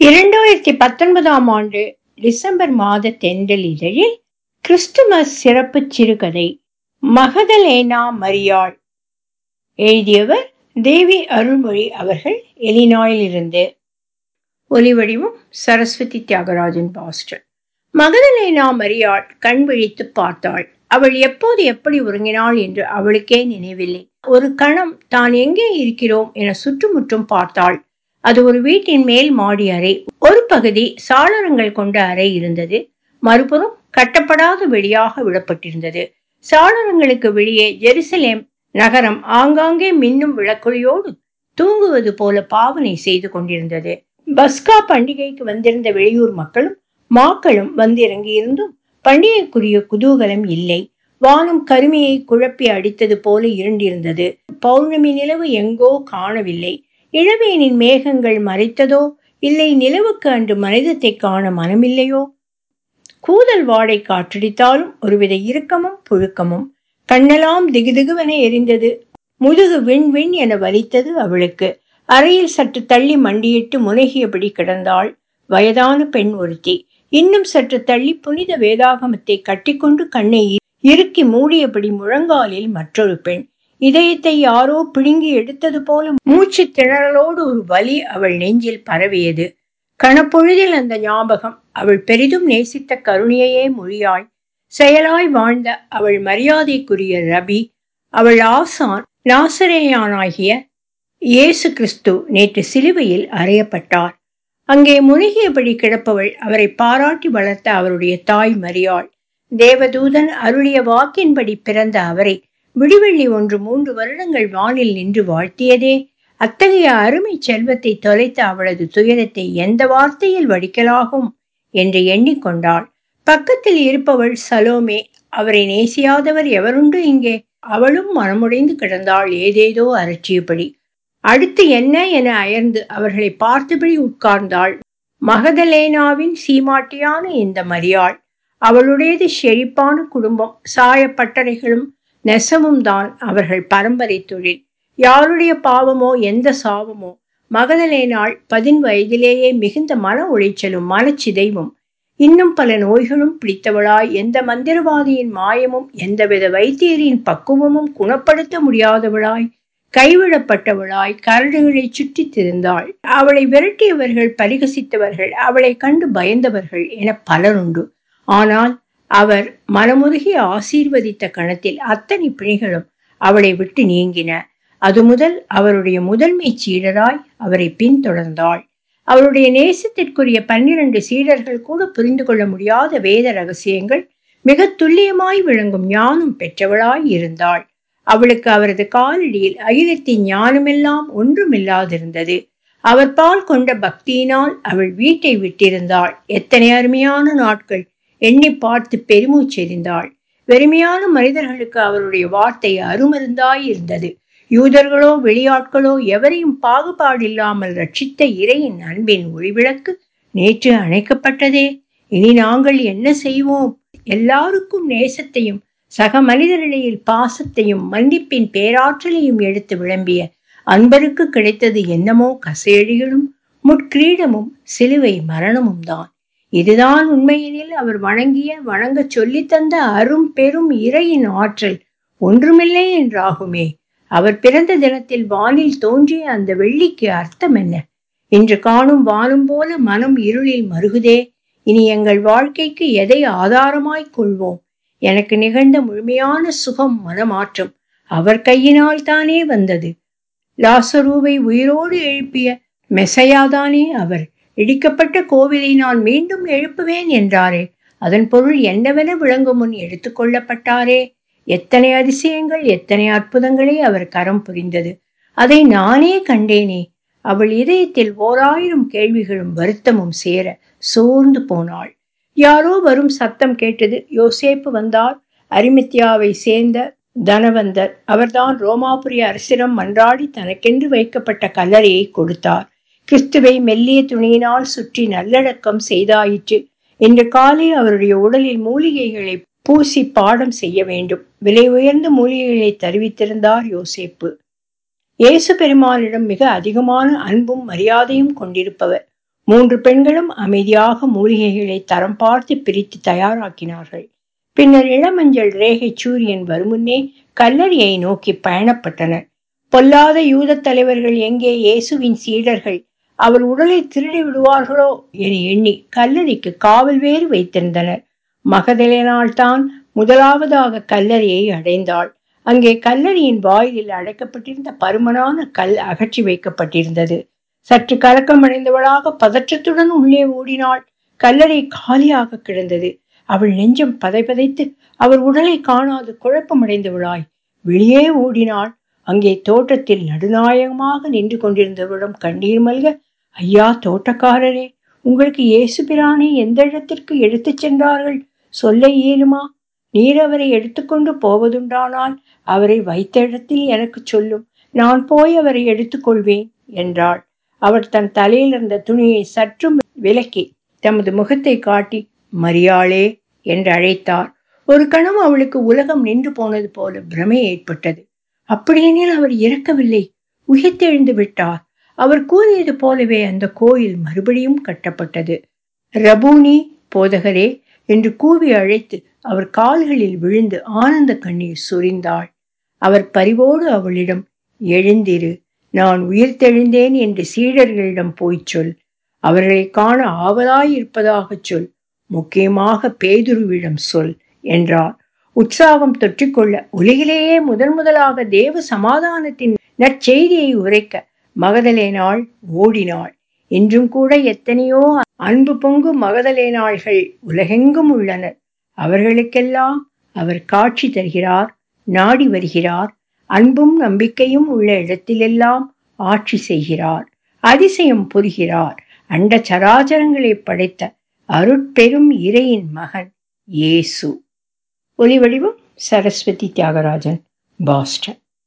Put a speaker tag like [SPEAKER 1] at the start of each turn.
[SPEAKER 1] இரண்டாயிரத்தி பத்தொன்பதாம் ஆண்டு டிசம்பர் மாத தென்றல் இதழில் கிறிஸ்துமஸ் சிறப்பு சிறுகதை மகதலேனா மரியாள் எழுதியவர் தேவி அருள்மொழி அவர்கள் எலினாயிலிருந்து ஒலிவடிவம் சரஸ்வதி தியாகராஜன் பாஸ்டன் மகதலேனா மரியாள் கண் விழித்து பார்த்தாள் அவள் எப்போது எப்படி உறங்கினாள் என்று அவளுக்கே நினைவில்லை ஒரு கணம் தான் எங்கே இருக்கிறோம் என சுற்றுமுற்றும் பார்த்தாள் அது ஒரு வீட்டின் மேல் மாடி அறை ஒரு பகுதி சாளரங்கள் கொண்ட அறை இருந்தது மறுபுறம் கட்டப்படாத வெளியாக விடப்பட்டிருந்தது சாளரங்களுக்கு வெளியே ஜெருசலேம் நகரம் ஆங்காங்கே மின்னும் விளக்குழியோடு தூங்குவது போல பாவனை செய்து கொண்டிருந்தது பஸ்கா பண்டிகைக்கு வந்திருந்த வெளியூர் மக்களும் மாக்களும் வந்திறங்கியிருந்தும் பண்டிகைக்குரிய குதூகலம் இல்லை வானம் கருமையை குழப்பி அடித்தது போல இருண்டிருந்தது பௌர்ணமி நிலவு எங்கோ காணவில்லை இளவேனின் மேகங்கள் மறைத்ததோ இல்லை நிலவுக்கு அன்று மனிதத்தை காண மனமில்லையோ கூதல் வாடை காற்றடித்தாலும் ஒருவித இறுக்கமும் புழுக்கமும் கண்ணெல்லாம் திகுதிகுவென எரிந்தது முதுகு விண் விண் என வலித்தது அவளுக்கு அறையில் சற்று தள்ளி மண்டியிட்டு முனகியபடி கிடந்தாள் வயதான பெண் ஒருத்தி இன்னும் சற்று தள்ளி புனித வேதாகமத்தை கட்டிக்கொண்டு கண்ணை இறுக்கி மூடியபடி முழங்காலில் மற்றொரு பெண் இதயத்தை யாரோ பிடுங்கி எடுத்தது போல மூச்சு திணறலோடு ஒரு வலி அவள் நெஞ்சில் பரவியது கணப்பொழுதில் அந்த ஞாபகம் அவள் பெரிதும் நேசித்த கருணையே மொழியாய் செயலாய் வாழ்ந்த அவள் மரியாதைக்குரிய ரபி அவள் ஆசான் நாசரேயானாகிய இயேசு கிறிஸ்து நேற்று சிலுவையில் அறையப்பட்டார் அங்கே முழுகியபடி கிடப்பவள் அவரை பாராட்டி வளர்த்த அவருடைய தாய் மரியாள் தேவதூதன் அருளிய வாக்கின்படி பிறந்த அவரை விடிவெள்ளி ஒன்று மூன்று வருடங்கள் வானில் நின்று வாழ்த்தியதே அத்தகைய அருமை செல்வத்தை தொலைத்த அவளது துயரத்தை எந்த வார்த்தையில் வடிக்கலாகும் என்று எண்ணிக்கொண்டாள் பக்கத்தில் இருப்பவள் சலோமே அவரை நேசியாதவர் எவருண்டு இங்கே அவளும் மனமுடைந்து கிடந்தாள் ஏதேதோ அரற்றியபடி அடுத்து என்ன என அயர்ந்து அவர்களை பார்த்தபடி உட்கார்ந்தாள் மகதலேனாவின் சீமாட்டியான இந்த மரியாள் அவளுடையது செழிப்பான குடும்பம் சாயப்பட்டறைகளும் நெசவும் தான் அவர்கள் பரம்பரை தொழில் யாருடைய பாவமோ எந்த சாவமோ மகதலேனாள் பதின் வயதிலேயே மிகுந்த மன உளைச்சலும் மனச்சிதைவும் இன்னும் பல நோய்களும் பிடித்தவளாய் எந்த மந்திரவாதியின் மாயமும் எந்தவித வைத்தியரின் பக்குவமும் குணப்படுத்த முடியாதவளாய் கைவிடப்பட்டவளாய் கரடுகளை சுற்றி திரிந்தாள் அவளை விரட்டியவர்கள் பரிகசித்தவர்கள் அவளை கண்டு பயந்தவர்கள் என பலருண்டு ஆனால் அவர் மனமுருகி ஆசீர்வதித்த கணத்தில் அத்தனை பிணிகளும் அவளை விட்டு நீங்கின அது முதல் அவருடைய முதன்மை சீடராய் அவரை பின்தொடர்ந்தாள் அவருடைய நேசத்திற்குரிய பன்னிரண்டு சீடர்கள் கூட புரிந்து கொள்ள முடியாத வேத ரகசியங்கள் மிக துல்லியமாய் விளங்கும் ஞானம் பெற்றவளாய் இருந்தாள் அவளுக்கு அவரது காலடியில் அகிலத்தின் ஞானமெல்லாம் ஒன்றுமில்லாதிருந்தது அவர் பால் கொண்ட பக்தியினால் அவள் வீட்டை விட்டிருந்தாள் எத்தனை அருமையான நாட்கள் எண்ணி பார்த்து பெருமூச்செறிந்தாள் வெறுமையான மனிதர்களுக்கு அவருடைய வார்த்தை அருமருந்தாய் இருந்தது யூதர்களோ வெளியாட்களோ எவரையும் பாகுபாடில்லாமல் ரட்சித்த இறையின் அன்பின் ஒளிவிளக்கு நேற்று அணைக்கப்பட்டதே இனி நாங்கள் என்ன செய்வோம் எல்லாருக்கும் நேசத்தையும் சக மனிதரிடையில் பாசத்தையும் மன்னிப்பின் பேராற்றலையும் எடுத்து விளம்பிய அன்பருக்கு கிடைத்தது என்னமோ கசேடிகளும் முட்கிரீடமும் சிலுவை மரணமும் தான் இதுதான் உண்மையெனில் அவர் வணங்கிய வணங்க சொல்லித்தந்த அரும் பெரும் இறையின் ஆற்றல் ஒன்றுமில்லை என்றாகுமே அவர் பிறந்த தினத்தில் வானில் தோன்றிய அந்த வெள்ளிக்கு அர்த்தம் என்ன இன்று காணும் வானம் போல மனம் இருளில் மருகுதே இனி எங்கள் வாழ்க்கைக்கு எதை ஆதாரமாய் கொள்வோம் எனக்கு நிகழ்ந்த முழுமையான சுகம் மனமாற்றம் அவர் கையினால் தானே வந்தது லாசரூவை உயிரோடு எழுப்பிய மெசையாதானே அவர் இடிக்கப்பட்ட கோவிலை நான் மீண்டும் எழுப்புவேன் என்றாரே அதன் பொருள் என்னவென விளங்கும் முன் எடுத்துக்கொள்ளப்பட்டாரே எத்தனை அதிசயங்கள் எத்தனை அற்புதங்களே அவர் கரம் புரிந்தது அதை நானே கண்டேனே அவள் இதயத்தில் ஓராயிரம் கேள்விகளும் வருத்தமும் சேர சோர்ந்து போனாள் யாரோ வரும் சத்தம் கேட்டது யோசேப்பு வந்தார் அரிமித்யாவை சேர்ந்த தனவந்தர் அவர்தான் ரோமாபுரி அரசிடம் மன்றாடி தனக்கென்று வைக்கப்பட்ட கல்லறையை கொடுத்தார் கிறிஸ்துவை மெல்லிய துணியினால் சுற்றி நல்லடக்கம் செய்தாயிற்று இன்று காலை அவருடைய உடலில் மூலிகைகளை பூசி பாடம் செய்ய வேண்டும் விலை உயர்ந்த மூலிகைகளை தருவித்திருந்தார் யோசேப்பு இயேசு பெருமானிடம் மிக அதிகமான அன்பும் மரியாதையும் கொண்டிருப்பவர் மூன்று பெண்களும் அமைதியாக மூலிகைகளை தரம் பார்த்து பிரித்து தயாராக்கினார்கள் பின்னர் இளமஞ்சள் ரேகை சூரியன் வருமுன்னே கல்லறையை நோக்கி பயணப்பட்டனர் பொல்லாத யூத தலைவர்கள் எங்கே இயேசுவின் சீடர்கள் அவர் உடலை திருடி விடுவார்களோ என எண்ணி கல்லறைக்கு காவல் வேறு வைத்திருந்தனர் மகதலேனால் தான் முதலாவதாக கல்லறையை அடைந்தாள் அங்கே கல்லறையின் வாயிலில் அடைக்கப்பட்டிருந்த பருமனான கல் அகற்றி வைக்கப்பட்டிருந்தது சற்று கலக்கமடைந்தவளாக பதற்றத்துடன் உள்ளே ஓடினாள் கல்லறை காலியாக கிடந்தது அவள் நெஞ்சம் பதைபதைத்து அவர் உடலை காணாது குழப்பமடைந்தவளாய் வெளியே ஓடினாள் அங்கே தோட்டத்தில் நடுநாயகமாக நின்று கொண்டிருந்தவரிடம் கண்ணீர் மல்க ஐயா தோட்டக்காரரே உங்களுக்கு இயேசு பிரானை எந்த இடத்திற்கு எடுத்துச் சென்றார்கள் சொல்ல இயலுமா நீர் அவரை எடுத்துக்கொண்டு போவதுண்டானால் அவரை வைத்த இடத்தில் எனக்கு சொல்லும் நான் போய் அவரை எடுத்துக்கொள்வேன் என்றாள் அவர் தன் தலையில் இருந்த துணியை சற்றும் விலக்கி தமது முகத்தை காட்டி மரியாளே என்று அழைத்தார் ஒரு கணம் அவளுக்கு உலகம் நின்று போனது போல பிரமை ஏற்பட்டது அப்படியெனில் அவர் இறக்கவில்லை உயிர்த்தெழுந்து விட்டார் அவர் கூறியது போலவே அந்த கோயில் மறுபடியும் கட்டப்பட்டது ரபூனி போதகரே என்று கூவி அழைத்து அவர் கால்களில் விழுந்து ஆனந்த கண்ணீர் சொரிந்தாள் அவர் பரிவோடு அவளிடம் எழுந்திரு நான் உயிர்த்தெழுந்தேன் என்று சீடர்களிடம் போய்ச் சொல் அவர்களை காண ஆவலாய் இருப்பதாகச் சொல் முக்கியமாக பேதுருவிடம் சொல் என்றார் உற்சாகம் தொற்றிக்கொள்ள உலகிலேயே முதன் முதலாக தேவ சமாதானத்தின் நற்செய்தியை உரைக்க மகதலேனாள் ஓடினாள் இன்றும் கூட எத்தனையோ அன்பு பொங்கு மகதலேனாள்கள் உலகெங்கும் உள்ளனர் அவர்களுக்கெல்லாம் அவர் காட்சி தருகிறார் நாடி வருகிறார் அன்பும் நம்பிக்கையும் உள்ள இடத்திலெல்லாம் ஆட்சி செய்கிறார் அதிசயம் புரிகிறார் அண்ட சராச்சரங்களை படைத்த அருட்பெரும் இறையின் மகன் இயேசு ஒலிவடிவம் சரஸ்வதி தியாகராஜன் பாஸ்டன்